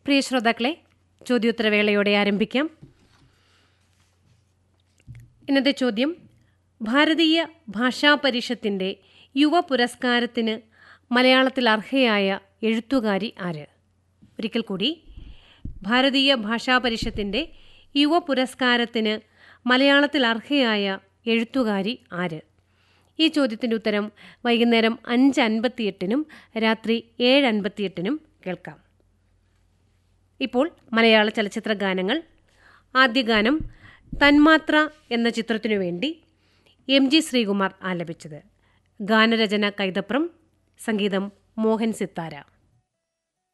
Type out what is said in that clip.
പ്രിയ ശ്രോതാക്കളെ ചോദ്യോത്തരവേളയോടെ ആരംഭിക്കാം ഇന്നത്തെ ചോദ്യം ഭാരതീയ ഭാഷാ പരിഷത്തിന്റെ യുവ പുരസ്കാരത്തിന് മലയാളത്തിൽ അർഹയായ എഴുത്തുകാരി ആര് ഒരിക്കൽ കൂടി ഭാരതീയ ഭാഷാ പരിഷത്തിന്റെ യുവ പുരസ്കാരത്തിന് മലയാളത്തിൽ അർഹയായ എഴുത്തുകാരി ആര് ഈ ചോദ്യത്തിൻ്റെ ഉത്തരം വൈകുന്നേരം അഞ്ച് അൻപത്തിയെട്ടിനും രാത്രി ഏഴ് അൻപത്തിയെട്ടിനും കേൾക്കാം ഇപ്പോൾ മലയാള ചലച്ചിത്ര ഗാനങ്ങൾ ആദ്യ ഗാനം തന്മാത്ര എന്ന ചിത്രത്തിനു വേണ്ടി എം ജി ശ്രീകുമാർ ആലപിച്ചത് ഗാനരചന കൈതപ്രം സംഗീതം മോഹൻ സിത്താര